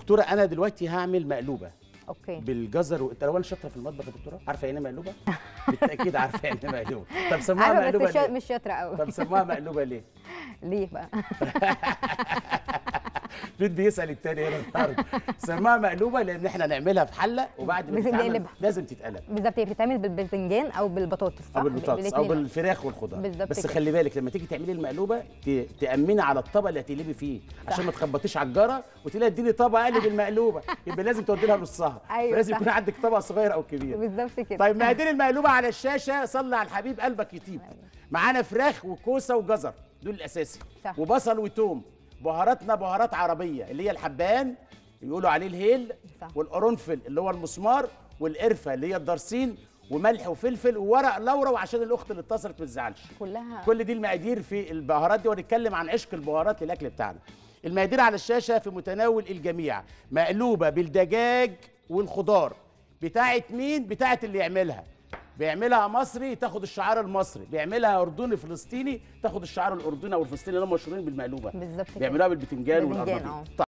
دكتوره انا دلوقتي هعمل مقلوبه اوكي بالجزر و... انت الاول شاطره في المطبخ يا دكتوره عارفه يعني ايه مقلوبه بالتاكيد عارفه يعني ايه مقلوبه طب سموها عارفه مقلوبه بس شا... ليه مش شاطره قوي طب سموها مقلوبه ليه ليه بقى بدي يسال التاني هنا النهارده سموها مقلوبه لان احنا نعملها في حله وبعد ما لازم تتعمل نقلبها. لازم تتقلب بالظبط هي بتتعمل بالباذنجان او بالبطاطس صح؟ او بالبطاطس او بالاتنين. بالفراخ والخضار بالظبط بس كده. خلي بالك لما تيجي تعملي المقلوبه ت- تامني على الطبق اللي هتقلبي فيه عشان ما تخبطيش على الجره وتلاقي اديني طبق اقلب المقلوبه يبقى لازم تودي لها نصها أيوة لازم صح. يكون عندك طبق صغير او كبير بالظبط كده طيب مقادير المقلوبه على الشاشه صلي على الحبيب قلبك يطيب معانا فراخ وكوسه وجزر دول الاساسي صح. وبصل وتوم بهاراتنا بهارات عربيه اللي هي الحبان يقولوا عليه الهيل صح. والقرنفل اللي هو المسمار والقرفه اللي هي الدرسين وملح وفلفل وورق لورا وعشان الاخت اللي اتصلت ما تزعلش كلها كل دي المقادير في البهارات دي ونتكلم عن عشق البهارات للاكل بتاعنا المقادير على الشاشه في متناول الجميع مقلوبه بالدجاج والخضار بتاعه مين بتاعه اللي يعملها بيعملها مصري تاخد الشعار المصري بيعملها اردني فلسطيني تاخد الشعار الاردني او الفلسطيني اللي هم مشهورين بالمقلوبه بالظبط كده بيعملوها بالبتنجان بالبتنجان، والقرنبيط اه. طيب